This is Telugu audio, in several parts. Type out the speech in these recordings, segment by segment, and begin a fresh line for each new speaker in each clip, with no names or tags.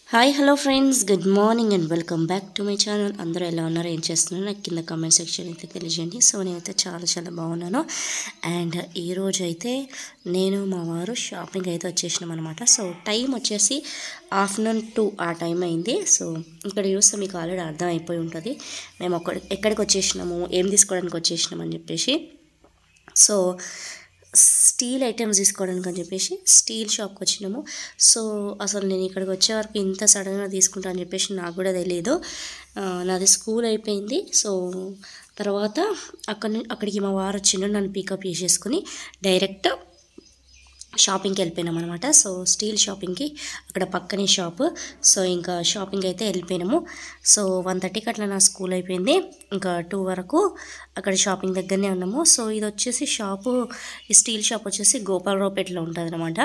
hi hello friends good morning and welcome back to my channel అందరూ ఎలా ఉన్నారు ఏం చేస్తున్నారు నాకు కింద కామెంట్ సెక్షన్ అయితే తెలియజేయండి సో నేనైతే చాలా చాలా బాగున్నాను అండ్ ఈరోజు అయితే నేను మా వారు షాపింగ్ అయితే వచ్చేసినాం అనమాట సో టైం వచ్చేసి ఆఫ్టర్నూన్ టూ ఆ టైం అయింది సో ఇక్కడ చూస్తే మీకు ఆల్రెడీ అర్థం అయిపోయి ఉంటుంది మేము ఒక ఎక్కడికి వచ్చేసినాము ఏం తీసుకోవడానికి వచ్చేసినాం అని చెప్పేసి సో స్టీల్ ఐటమ్స్ తీసుకోవడానికి అని చెప్పేసి స్టీల్ షాప్కి వచ్చినాము సో అసలు నేను ఇక్కడికి వచ్చే వరకు ఇంత సడన్గా తీసుకుంటా అని చెప్పేసి నాకు కూడా తెలియదు ఆ, నాది స్కూల్ అయిపోయింది సో తర్వాత అక్కడ అక్కడికి మా వారు వచ్చిండు నన్ను పికప్ చేసేసుకుని డైరెక్ట్ షాపింగ్కి వెళ్ళిపోయినాం అనమాట సో స్టీల్ షాపింగ్కి అక్కడ పక్కనే షాప్ సో ఇంకా షాపింగ్ అయితే వెళ్ళిపోయినాము సో వన్ థర్టీకి అట్లా నా స్కూల్ అయిపోయింది ఇంకా టూ వరకు అక్కడ షాపింగ్ దగ్గరనే ఉన్నాము సో ఇది వచ్చేసి షాపు ఈ స్టీల్ షాప్ వచ్చేసి గోపాలరావుపేటలో ఉంటుంది అనమాట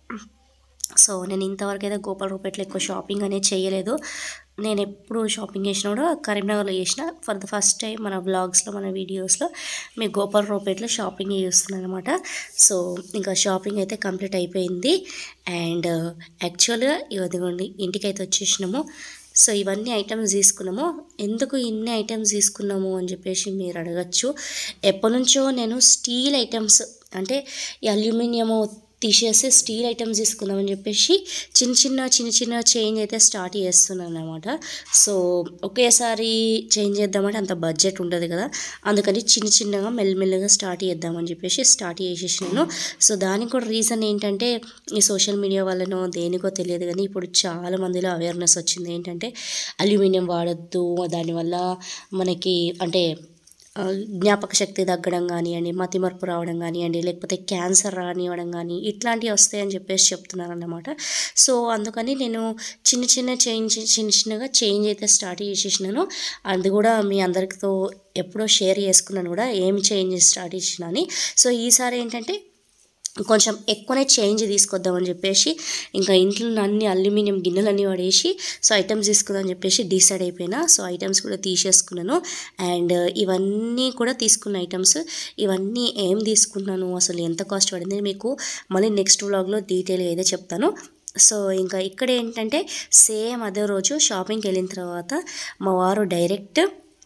సో నేను ఇంతవరకు అయితే గోపాలరావుపేటలో ఎక్కువ షాపింగ్ అనేది చేయలేదు నేను ఎప్పుడు షాపింగ్ చేసినా కూడా కరీంనగర్లో చేసిన ఫర్ ద ఫస్ట్ టైం మన వ్లాగ్స్లో మన వీడియోస్లో మీ గోపాలరావుపేటలో షాపింగ్ చేస్తున్నాను అనమాట సో ఇంకా షాపింగ్ అయితే కంప్లీట్ అయిపోయింది అండ్ యాక్చువల్గా ఇదిగోండి ఇంటికి అయితే వచ్చేసినాము సో ఇవన్నీ ఐటమ్స్ తీసుకున్నాము ఎందుకు ఇన్ని ఐటమ్స్ తీసుకున్నాము అని చెప్పేసి మీరు అడగచ్చు ఎప్పటి నుంచో నేను స్టీల్ ఐటమ్స్ అంటే ఈ అల్యూమినియము తీసేసి స్టీల్ ఐటమ్స్ తీసుకుందామని చెప్పేసి చిన్న చిన్న చిన్న చిన్న చేంజ్ అయితే స్టార్ట్ చేస్తున్నాను అనమాట సో ఒకేసారి చేంజ్ చేద్దామంటే అంత బడ్జెట్ ఉండదు కదా అందుకని చిన్న చిన్నగా మెల్లమెల్లగా స్టార్ట్ చేద్దామని చెప్పేసి స్టార్ట్ చేసేసినాను సో దానికి కూడా రీజన్ ఏంటంటే ఈ సోషల్ మీడియా వల్లనో దేనికో తెలియదు కానీ ఇప్పుడు చాలా మందిలో అవేర్నెస్ వచ్చింది ఏంటంటే అల్యూమినియం వాడద్దు దానివల్ల మనకి అంటే ఆ, జ్ఞాపక శక్తి తగ్గడం కానివ్వండి మతిమరుపు రావడం కానివ్వండి లేకపోతే క్యాన్సర్ రానివ్వడం కానీ ఇట్లాంటివి వస్తాయని చెప్పేసి చెప్తున్నారు అన్నమాట సో అందుకని నేను చిన్న చిన్న చేంజ్ చిన్న చిన్నగా చేంజ్ అయితే స్టార్ట్ చేసేసినాను అది కూడా మీ అందరితో ఎప్పుడో షేర్ చేసుకున్నాను కూడా ఏమి చేంజ్ స్టార్ట్ చేసిన అని సో ఈసారి ఏంటంటే కొంచెం ఎక్కువనే చేంజ్ తీసుకొద్దామని చెప్పేసి ఇంకా ఇంట్లో ఉన్న అన్ని అల్యూమినియం గిన్నెలన్నీ పడేసి సో ఐటమ్స్ తీసుకుందామని చెప్పేసి డిసైడ్ అయిపోయినా సో ఐటమ్స్ కూడా తీసేసుకున్నాను అండ్ ఇవన్నీ కూడా తీసుకున్న ఐటమ్స్ ఇవన్నీ ఏం తీసుకున్నాను అసలు ఎంత కాస్ట్ పడింది మీకు మళ్ళీ నెక్స్ట్ వ్లాగ్లో డీటెయిల్గా అయితే చెప్తాను సో ఇంకా ఇక్కడ ఏంటంటే సేమ్ అదే రోజు షాపింగ్కి వెళ్ళిన తర్వాత మా వారు డైరెక్ట్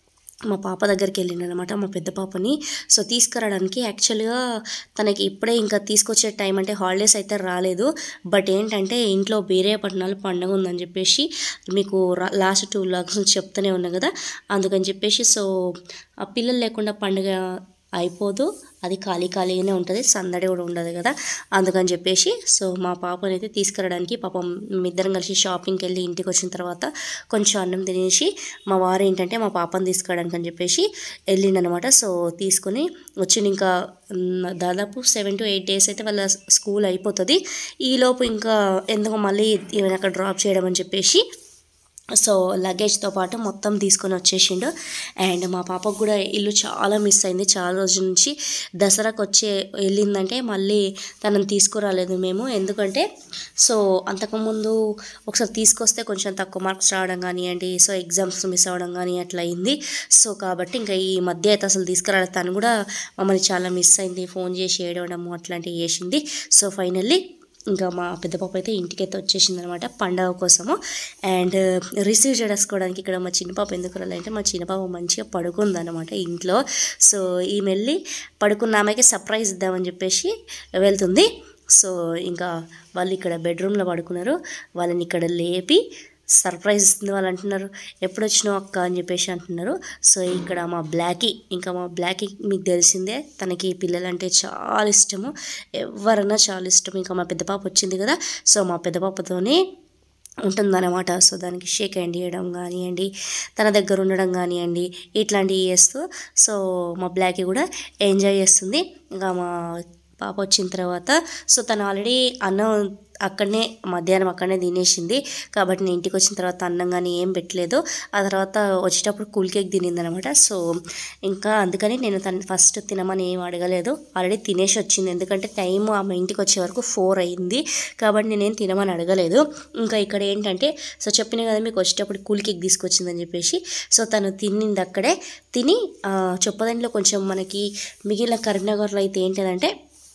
మా పాప దగ్గరికి వెళ్ళిండు అనమాట మా పెద్ద పాపని సో తీసుకురావడానికి యాక్చువల్గా తనకి ఇప్పుడే ఇంకా తీసుకొచ్చే టైం అంటే హాలిడేస్ అయితే రాలేదు బట్ ఏంటంటే ఇంట్లో వేరే పట్టణాలు పండగ ఉందని చెప్పేసి మీకు లాస్ట్ టూ లాగ్స్ చెప్తూనే ఉన్నా కదా అందుకని చెప్పేసి సో ఆ పిల్లలు లేకుండా పండుగ అయిపోదు అది ఖాళీ ఖాళీగానే ఉంటుంది సందడి కూడా ఉండదు కదా అందుకని చెప్పేసి సో మా పాపని అయితే తీసుకురావడానికి పాపం ఇద్దరం కలిసి షాపింగ్కి వెళ్ళి ఇంటికి వచ్చిన తర్వాత కొంచెం అన్నం తినేసి మా వారు ఏంటంటే మా పాపని తీసుకురావడానికి అని చెప్పేసి వెళ్ళిండనమాట సో తీసుకొని వచ్చి ఇంకా మ్, దాదాపు సెవెన్ టు ఎయిట్ డేస్ అయితే వాళ్ళ స్కూల్ అయిపోతుంది ఈలోపు ఇంకా ఎందుకో మళ్ళీ ఈవెన్ అక్కడ డ్రాప్ చేయడం అని చెప్పేసి సో లగేజ్తో పాటు మొత్తం తీసుకొని వచ్చేసిండు అండ్ మా పాపకు కూడా ఇల్లు చాలా మిస్ అయింది చాలా రోజుల నుంచి దసరాకు వచ్చే వెళ్ళిందంటే మళ్ళీ తనని తీసుకురాలేదు మేము ఎందుకంటే సో అంతకుముందు ఒకసారి తీసుకొస్తే కొంచెం తక్కువ మార్క్స్ రావడం కానివ్వండి సో ఎగ్జామ్స్ మిస్ అవ్వడం కానీ అట్లా అయింది సో కాబట్టి ఇంకా ఈ మధ్య అయితే అసలు తీసుకురాలేదు తను కూడా మమ్మల్ని చాలా మిస్ అయింది ఫోన్ చేసి ఏడవడము అట్లాంటివి చేసింది సో ఫైనల్లీ ఇంకా మా పెద్ద పాప అయితే ఇంటికి అయితే వచ్చేసింది అనమాట పండగ కోసము అండ్ రిసీవ్ చేసుకోవడానికి ఇక్కడ మా చిన్న పాప ఎందుకు రాలంటే మా చిన్న పాప మంచిగా పడుకుందనమాట ఇంట్లో సో ఈమె వెళ్ళి పడుకున్న ఆమెకి సర్ప్రైజ్ ఇద్దామని చెప్పేసి వెళ్తుంది సో ఇంకా వాళ్ళు ఇక్కడ బెడ్రూమ్లో పడుకున్నారు వాళ్ళని ఇక్కడ లేపి సర్ప్రైజ్ ఇస్తుంది వాళ్ళు అంటున్నారు ఎప్పుడు వచ్చినావు అక్క అని చెప్పేసి అంటున్నారు సో ఇక్కడ మా బ్లాకీ ఇంకా మా బ్లాకీ మీకు తెలిసిందే తనకి పిల్లలంటే చాలా ఇష్టము ఎవరన్నా చాలా ఇష్టం ఇంకా మా పెద్ద పాప వచ్చింది కదా సో మా పెద్ద పాపతోనే ఉంటుందన్నమాట సో దానికి షేక్ హ్యాండ్ చేయడం కానివ్వండి తన దగ్గర ఉండడం కానివ్వండి ఇట్లాంటివి చేస్తూ సో మా బ్లాకీ కూడా ఎంజాయ్ చేస్తుంది ఇంకా మా పాప వచ్చిన తర్వాత సో తను ఆల్రెడీ అన్నం అక్కడనే మధ్యాహ్నం అక్కడనే తినేసింది కాబట్టి నేను ఇంటికి వచ్చిన తర్వాత అన్నం కానీ ఏం పెట్టలేదు ఆ తర్వాత వచ్చేటప్పుడు కూల్ కేక్ తినింది అనమాట సో ఇంకా అందుకని నేను తను ఫస్ట్ తినమని ఏం అడగలేదు ఆల్రెడీ తినేసి వచ్చింది ఎందుకంటే టైం ఆమె ఇంటికి వచ్చే వరకు ఫోర్ అయింది కాబట్టి నేనేం తినమని అడగలేదు ఇంకా ఇక్కడ ఏంటంటే సో చెప్పిన కదా మీకు వచ్చేటప్పుడు కూల్ కేక్ తీసుకొచ్చిందని చెప్పేసి సో తను తినింది అక్కడే తిని ఆ, చొప్పదండిలో కొంచెం మనకి మిగిలిన కరీంనగర్లో అయితే ఏంటంటే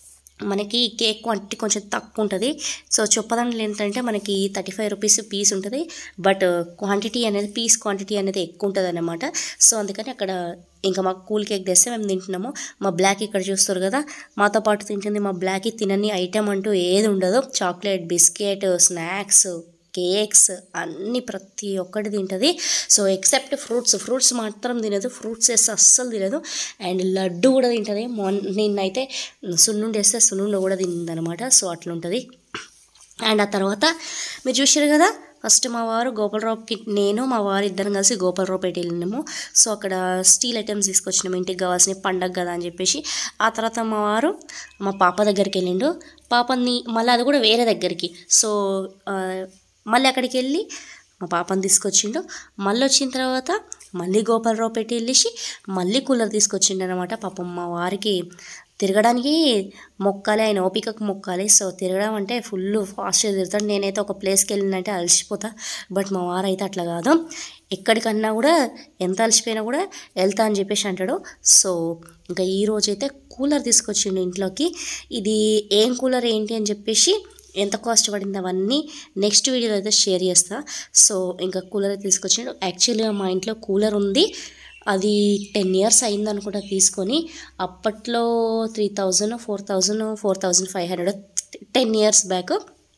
మనకి కేక్ క్వాంటిటీ కొంచెం తక్కువ ఉంటుంది సో చొప్పదండలు ఏంటంటే మనకి థర్టీ ఫైవ్ రూపీస్ పీస్ ఉంటుంది బట్ క్వాంటిటీ అనేది పీస్ క్వాంటిటీ అనేది ఎక్కువ ఉంటుంది అన్నమాట సో అందుకని అక్కడ ఇంకా మాకు కూల్ కేక్ తెస్తే మేము తింటున్నాము మా బ్లాక్ ఇక్కడ చూస్తారు కదా మాతో పాటు తింటుంది మా బ్లాక్ తినని ఐటెం అంటూ ఏది ఉండదు చాక్లెట్ బిస్కెట్ స్నాక్స్ కేక్స్ అన్నీ ప్రతి ఒక్కటి తింటుంది సో ఎక్సెప్ట్ ఫ్రూట్స్ ఫ్రూట్స్ మాత్రం తినదు ఫ్రూట్స్ వేస్తే అస్సలు తినదు అండ్ లడ్డు కూడా తింటుంది మొన్న నిన్నైతే సున్నుండి వేస్తే సున్నుండి కూడా తిందనమాట సో అట్లుంటుంది అండ్ ఆ తర్వాత మీరు చూసారు కదా ఫస్ట్ మా వారు గోపాలరావుకి నేను మా వారు ఇద్దరం కలిసి గోపాలరావుపేట వెళ్ళినాము సో అక్కడ స్టీల్ ఐటమ్స్ తీసుకొచ్చినాము ఇంటికి కావాల్సిన పండగ కదా అని చెప్పేసి ఆ తర్వాత మా వారు మా పాప దగ్గరికి వెళ్ళిండు పాపని మళ్ళీ అది కూడా వేరే దగ్గరికి సో ఆ, మళ్ళీ అక్కడికి వెళ్ళి మా పాపని తీసుకొచ్చిండు మళ్ళీ వచ్చిన తర్వాత మళ్ళీ గోపాలరావు పెట్టి వెళ్ళేసి మళ్ళీ కూలర్ తీసుకొచ్చిండు అనమాట పాపం మా వారికి తిరగడానికి మొక్కాలి ఆయన ఓపికకు మొక్కాలి సో తిరగడం అంటే ఫుల్ ఫాస్ట్గా తిరుగుతాడు నేనైతే ఒక ప్లేస్కి వెళ్ళినంటే అలసిపోతా బట్ మా వారు అయితే అట్లా కాదు ఎక్కడికన్నా కూడా ఎంత అలసిపోయినా కూడా వెళ్తా అని చెప్పేసి అంటాడు సో ఇంకా ఈ రోజు అయితే కూలర్ తీసుకొచ్చిండు ఇంట్లోకి ఇది ఏం కూలర్ ఏంటి అని చెప్పేసి ఎంత కాస్ట్ పడింది అవన్నీ నెక్స్ట్ వీడియోలో అయితే షేర్ చేస్తా సో ఇంకా కూలర్ తీసుకొచ్చాడు యాక్చువల్గా మా ఇంట్లో కూలర్ ఉంది అది టెన్ ఇయర్స్ అయింది అనుకుంటా తీసుకొని అప్పట్లో three thousand four thousand four thousand five hundred ten years back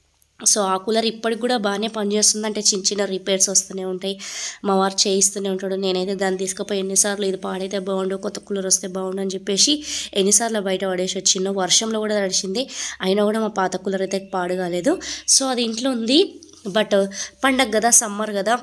so ఆ కూలర్ ఇప్పటికి కూడా బాగానే పనిచేస్తుంది అంటే చిన్న చిన్న రిపేర్స్ వస్తూనే ఉంటాయి మా వారు చేయిస్తూనే ఉంటాడు నేనైతే దాన్ని తీసుకుపోయి ఎన్నిసార్లు ఇది పాడైతే బాగుండు కొత్త కూలర్ వస్తే బాగుండు అని చెప్పేసి ఎన్నిసార్లు బయట పడేసి వచ్చిందో వర్షంలో కూడా తడిచింది అయినా కూడా మా పాత కూలర్ అయితే పాడు కాలేదు సో అది ఇంట్లో ఉంది బట్ పండగ కదా సమ్మర్ కదా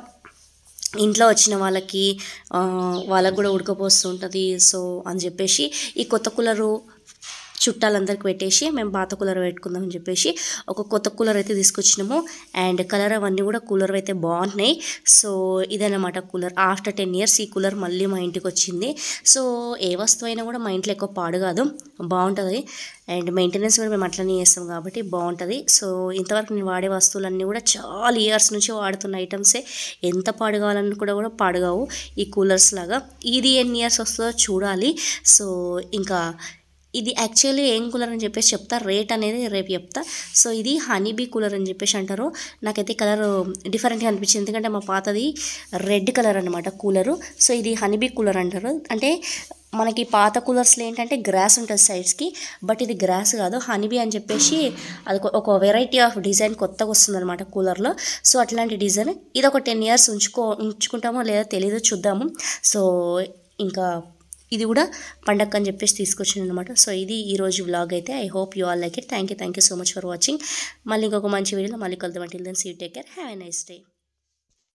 ఇంట్లో వచ్చిన వాళ్ళకి ఆ, వాళ్ళకు కూడా ఉడకపోస్తుంటుంది సో అని చెప్పేసి ఈ కొత్త కూలరు చుట్టాలందరికి పెట్టేసి మేము పాత కూలర్ పెట్టుకుందాం అని చెప్పేసి ఒక కొత్త కూలర్ అయితే తీసుకొచ్చినాము అండ్ కలర్ అవన్నీ కూడా కూలర్ అయితే బాగున్నాయి సో ఇదన్నమాట కూలర్ ఆఫ్టర్ టెన్ ఇయర్స్ ఈ కూలర్ మళ్ళీ మా ఇంటికి వచ్చింది సో ఏ వస్తువు అయినా కూడా మా ఇంట్లో ఎక్కువ పాడు కాదు బాగుంటుంది అండ్ మెయింటెనెన్స్ కూడా మేము అట్లనే చేస్తాం కాబట్టి బాగుంటుంది సో ఇంతవరకు నేను వాడే వస్తువులన్నీ కూడా చాలా ఇయర్స్ నుంచి వాడుతున్న ఐటమ్సే ఎంత పాడు కావాలని కూడా కూడా పాడుగావు ఈ కూలర్స్ లాగా ఇది ఎన్ని ఇయర్స్ వస్తుందో చూడాలి సో ఇంకా ఇది యాక్చువల్లీ ఏం కూలర్ అని చెప్పేసి చెప్తా రేట్ అనేది రేపు చెప్తా సో ఇది హనీ బీ కూలర్ అని చెప్పేసి అంటారు నాకైతే కలర్ డిఫరెంట్గా అనిపించింది ఎందుకంటే మా పాతది రెడ్ కలర్ అనమాట కూలరు సో ఇది హనీ బీ కూలర్ అంటారు అంటే మనకి పాత కూలర్స్లో ఏంటంటే గ్రాస్ ఉంటుంది సైడ్స్కి బట్ ఇది గ్రాస్ కాదు హనీబీ అని చెప్పేసి అది ఒక- ఒక వెరైటీ ఆఫ్ డిజైన్ కొత్తగా వస్తుంది అనమాట కూలర్లో సో అట్లాంటి డిజైన్ ఇది ఒక టెన్ ఇయర్స్ ఉంచుకో ఉంచుకుంటామో లేదో తెలియదు చూద్దాము సో ఇంకా ఇది కూడా పండగ అని చెప్పేసి తీసుకొచ్చాను అనమాట సో ఇది ఈ రోజు వ్లాగ్ అయితే I hope you all like it thank you thank you so much for watching మళ్ళీ ఇంకొక మంచి వీడియోలో మళ్ళీ కలుద్దాం అంటే then see take care have a nice day